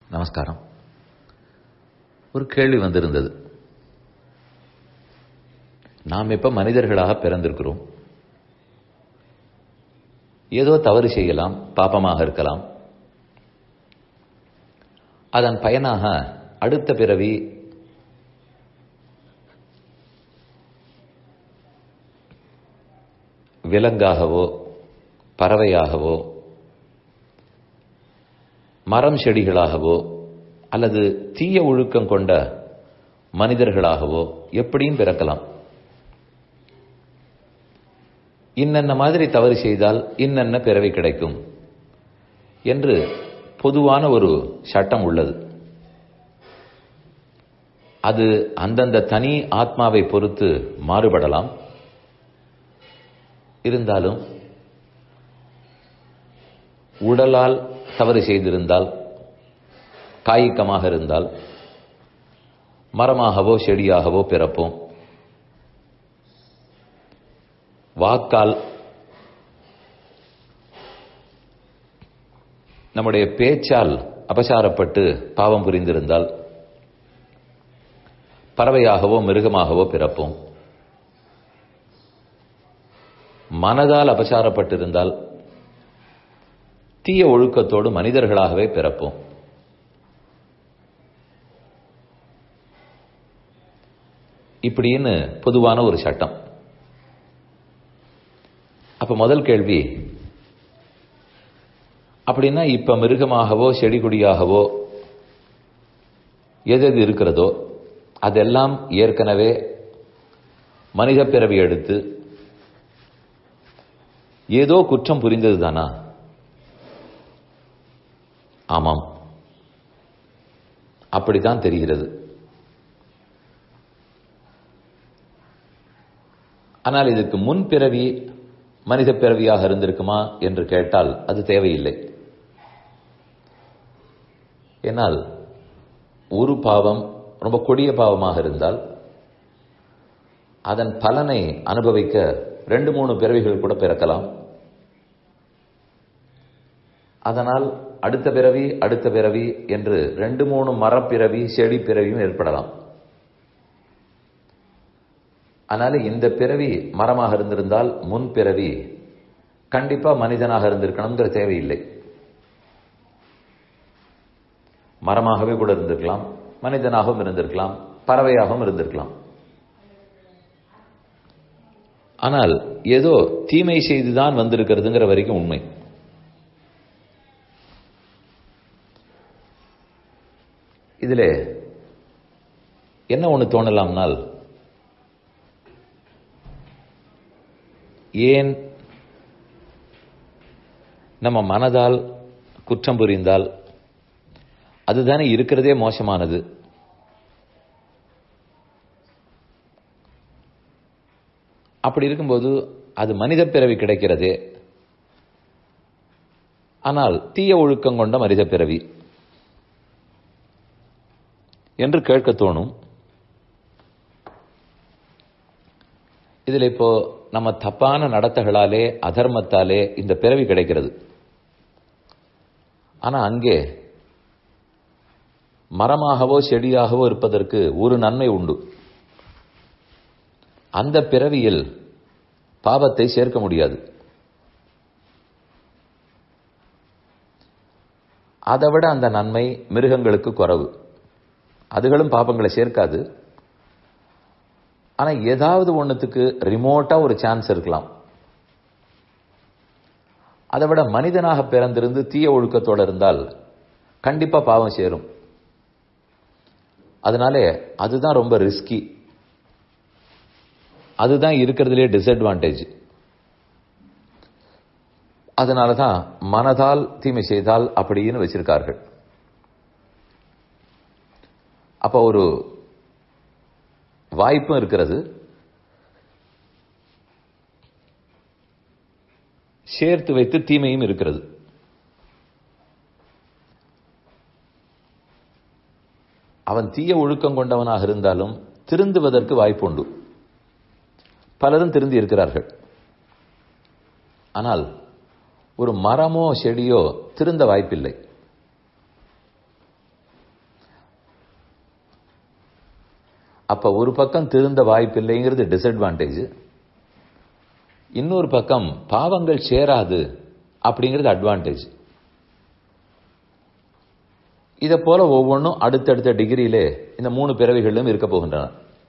நமஸ்காரம் ஒரு கேள்வி வந்திருந்தது நாம் இப்ப மனிதர்களாக பிறந்திருக்கிறோம் ஏதோ தவறு செய்யலாம் பாப்பமாக இருக்கலாம் அதன் பயனாக அடுத்த பிறவி விலங்காகவோ பறவையாகவோ மரம் செடிகளாகவோ அல்லது தீய ஒழுக்கம் கொண்ட மனிதர்களாகவோ எப்படியும் பிறக்கலாம் இன்னென்ன மாதிரி தவறு செய்தால் இன்னென்ன பிறவி கிடைக்கும் என்று பொதுவான ஒரு சட்டம் உள்ளது அது அந்தந்த தனி ஆத்மாவை பொறுத்து மாறுபடலாம் இருந்தாலும் உடலால் தவறு செய்திருந்தால் காய்கமாக இருந்தால் மரமாகவோ செடியாகவோ பிறப்போம் வாக்கால் நம்முடைய பேச்சால் அபசாரப்பட்டு பாவம் புரிந்திருந்தால் பறவையாகவோ மிருகமாகவோ பிறப்போம் மனதால் அபசாரப்பட்டிருந்தால் தீய ஒழுக்கத்தோடு மனிதர்களாகவே பிறப்போம் இப்படின்னு பொதுவான ஒரு சட்டம் அப்ப முதல் கேள்வி அப்படின்னா இப்ப மிருகமாகவோ செடி கொடியாகவோ எது எது இருக்கிறதோ அதெல்லாம் ஏற்கனவே மனித பிறவி எடுத்து ஏதோ குற்றம் புரிந்தது தானா ஆமாம் அப்படித்தான் தெரிகிறது ஆனால் இதுக்கு முன் பிறவி மனித பிறவியாக இருந்திருக்குமா என்று கேட்டால் அது தேவையில்லை என்னால் ஒரு பாவம் ரொம்ப கொடிய பாவமாக இருந்தால் அதன் பலனை அனுபவிக்க ரெண்டு மூணு பிறவிகள் கூட பிறக்கலாம் அதனால் அடுத்த பிறவி அடுத்த பிறவி என்று ரெண்டு மூணு மரப்பிறவி செடி பிறவியும் ஏற்படலாம் அதனால இந்த பிறவி மரமாக இருந்திருந்தால் முன் பிறவி கண்டிப்பா மனிதனாக இருந்திருக்கணுங்கிற தேவையில்லை மரமாகவே கூட இருந்திருக்கலாம் மனிதனாகவும் இருந்திருக்கலாம் பறவையாகவும் இருந்திருக்கலாம் ஆனால் ஏதோ தீமை செய்துதான் வந்திருக்கிறதுங்கிற வரைக்கும் உண்மை இதுல என்ன ஒன்று தோணலாம்னால் ஏன் நம்ம மனதால் குற்றம் புரிந்தால் அதுதானே இருக்கிறதே மோசமானது அப்படி இருக்கும்போது அது மனித பிறவி கிடைக்கிறதே ஆனால் தீய ஒழுக்கம் கொண்ட மனித பிறவி என்று கேட்க தோணும் இதில் இப்போ நம்ம தப்பான நடத்தைகளாலே அதர்மத்தாலே இந்த பிறவி கிடைக்கிறது ஆனா அங்கே மரமாகவோ செடியாகவோ இருப்பதற்கு ஒரு நன்மை உண்டு அந்த பிறவியில் பாவத்தை சேர்க்க முடியாது அதை விட அந்த நன்மை மிருகங்களுக்கு குறவு அதுகளும் பாபங்களை சேர்க்காது ஆனா ஏதாவது ஒண்ணுத்துக்கு ரிமோட்டா ஒரு சான்ஸ் இருக்கலாம் அதை விட மனிதனாக பிறந்திருந்து தீய ஒழுக்கத்தோட இருந்தால் கண்டிப்பா பாவம் சேரும் அதனாலே அதுதான் ரொம்ப ரிஸ்கி அதுதான் இருக்கிறதுலே டிஸ்அட்வான்டேஜ் அதனால தான் மனதால் தீமை செய்தால் அப்படின்னு வச்சிருக்கார்கள் அப்ப ஒரு வாய்ப்பும் இருக்கிறது சேர்த்து வைத்து தீமையும் இருக்கிறது அவன் தீய ஒழுக்கம் கொண்டவனாக இருந்தாலும் திருந்துவதற்கு வாய்ப்பு உண்டு பலரும் திருந்தி இருக்கிறார்கள் ஆனால் ஒரு மரமோ செடியோ திருந்த வாய்ப்பில்லை அப்ப ஒரு பக்கம் திருந்த வாய்ப்பு இல்லைங்கிறது டிஸ்அட்வான்டேஜ் இன்னொரு பக்கம் பாவங்கள் சேராது அப்படிங்கிறது அட்வான்டேஜ் இதை போல ஒவ்வொன்றும் அடுத்தடுத்த டிகிரியிலே இந்த மூணு பிறவிகளிலும் இருக்க போகின்றன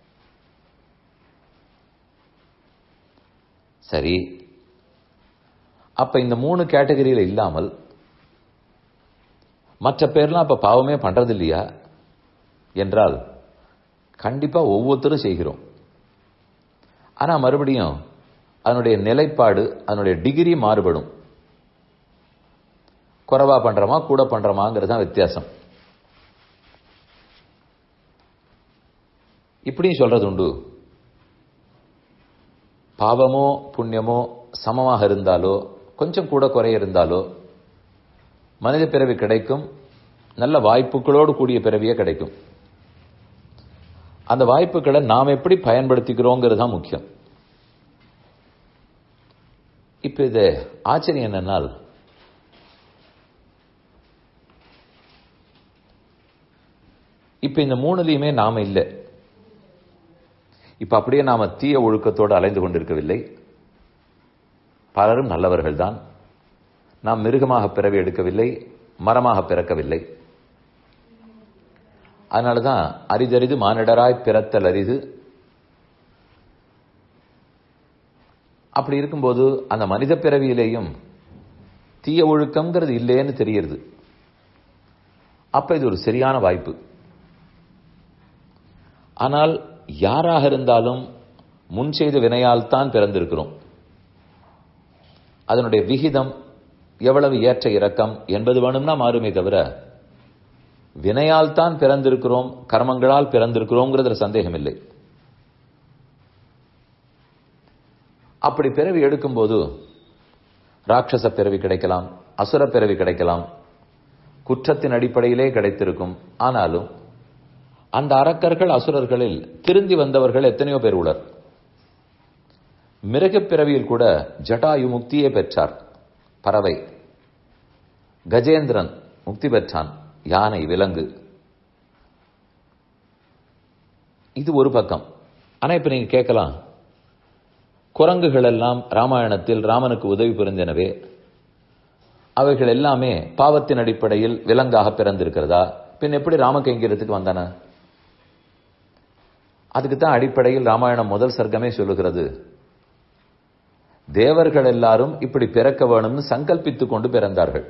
சரி அப்ப இந்த மூணு கேட்டகரியில இல்லாமல் மற்ற பேர்லாம் அப்ப பாவமே பண்றது இல்லையா என்றால் கண்டிப்பா ஒவ்வொருத்தரும் செய்கிறோம் ஆனா மறுபடியும் அதனுடைய நிலைப்பாடு அதனுடைய டிகிரி மாறுபடும் குறைவா பண்றோமா கூட பண்றோமாங்கிறது தான் வித்தியாசம் இப்படியும் சொல்றது உண்டு பாவமோ புண்ணியமோ சமமாக இருந்தாலோ கொஞ்சம் கூட குறைய இருந்தாலோ மனித பிறவி கிடைக்கும் நல்ல வாய்ப்புகளோடு கூடிய பிறவியே கிடைக்கும் அந்த வாய்ப்புகளை நாம் எப்படி பயன்படுத்திக்கிறோங்கிறது தான் முக்கியம் இப்ப இது ஆச்சரியம் என்னன்னால் இப்ப இந்த மூணுலையுமே நாம இல்லை இப்ப அப்படியே நாம தீய ஒழுக்கத்தோடு அலைந்து கொண்டிருக்கவில்லை பலரும் நல்லவர்கள் தான் நாம் மிருகமாக பிறவி எடுக்கவில்லை மரமாக பிறக்கவில்லை அதனாலதான் அரிதறிது மானிடராய் பிறத்தல் அரிது அப்படி இருக்கும்போது அந்த மனித பிறவியிலேயும் தீய ஒழுக்கம்ங்கிறது இல்லைன்னு தெரியுது அப்ப இது ஒரு சரியான வாய்ப்பு ஆனால் யாராக இருந்தாலும் முன் செய்த வினையால் தான் பிறந்திருக்கிறோம் அதனுடைய விகிதம் எவ்வளவு ஏற்ற இறக்கம் என்பது வேணும்னா மாறுமே தவிர வினையால் தான் பிறந்திருக்கிறோம் கர்மங்களால் பிறந்திருக்கிறோங்கிறதுல சந்தேகம் இல்லை அப்படி பிறவி எடுக்கும்போது ராட்சச பிறவி கிடைக்கலாம் அசுர பிறவி கிடைக்கலாம் குற்றத்தின் அடிப்படையிலே கிடைத்திருக்கும் ஆனாலும் அந்த அரக்கர்கள் அசுரர்களில் திருந்தி வந்தவர்கள் எத்தனையோ பேர் உளர் மிருகப் பிறவியில் கூட ஜட்டாயு முக்தியே பெற்றார் பறவை கஜேந்திரன் முக்தி பெற்றான் யானை விலங்கு இது ஒரு பக்கம் ஆனா இப்ப நீங்க கேட்கலாம் குரங்குகள் எல்லாம் ராமாயணத்தில் ராமனுக்கு உதவி புரிந்தனவே அவைகள் எல்லாமே பாவத்தின் அடிப்படையில் விலங்காக பிறந்திருக்கிறதா பின் எப்படி ராமகைங்கிறதுக்கு வந்தன அதுக்கு தான் அடிப்படையில் ராமாயணம் முதல் சர்க்கமே சொல்லுகிறது தேவர்கள் எல்லாரும் இப்படி பிறக்க வேணும்னு சங்கல்பித்துக் கொண்டு பிறந்தார்கள்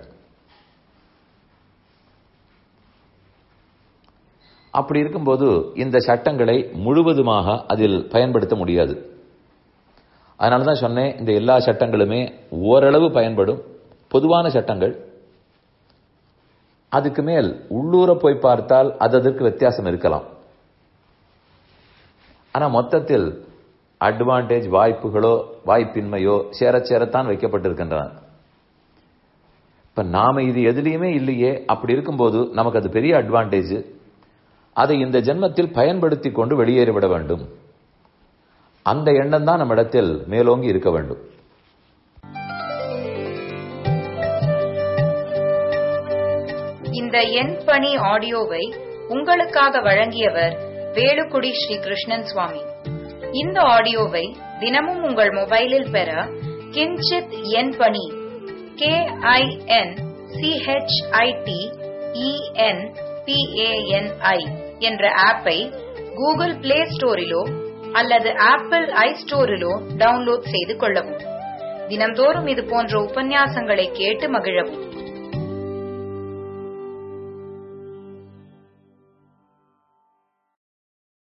அப்படி இருக்கும்போது இந்த சட்டங்களை முழுவதுமாக அதில் பயன்படுத்த முடியாது அதனால தான் சொன்னேன் இந்த எல்லா சட்டங்களுமே ஓரளவு பயன்படும் பொதுவான சட்டங்கள் அதுக்கு மேல் உள்ளூர போய் பார்த்தால் அது அதற்கு வித்தியாசம் இருக்கலாம் ஆனா மொத்தத்தில் அட்வான்டேஜ் வாய்ப்புகளோ வாய்ப்பின்மையோ சேர சேரத்தான் வைக்கப்பட்டிருக்கின்றன இப்ப நாம இது எதுலையுமே இல்லையே அப்படி இருக்கும்போது நமக்கு அது பெரிய அட்வான்டேஜ் அதை இந்த ஜென்மத்தில் பயன்படுத்தி கொண்டு வெளியேறிவிட வேண்டும் அந்த எண்ணம் தான் நம்மிடத்தில் மேலோங்கி இருக்க வேண்டும் இந்த எண் பணி ஆடியோவை உங்களுக்காக வழங்கியவர் வேலுக்குடி ஸ்ரீ கிருஷ்ணன் சுவாமி இந்த ஆடியோவை தினமும் உங்கள் மொபைலில் பெற கிஞ்சித் எண் பணி கே ஐ என் சிஹெச்ஐடி இஎன் பிஏஎன்ஐ என்ற ஆப்பை கூகுள் பிளே ஸ்டோரிலோ அல்லது ஆப்பிள் ஐ ஸ்டோரிலோ டவுன்லோட் செய்து கொள்ளவும் தினம்தோறும் இது போன்ற உபன்யாசங்களை கேட்டு மகிழவும்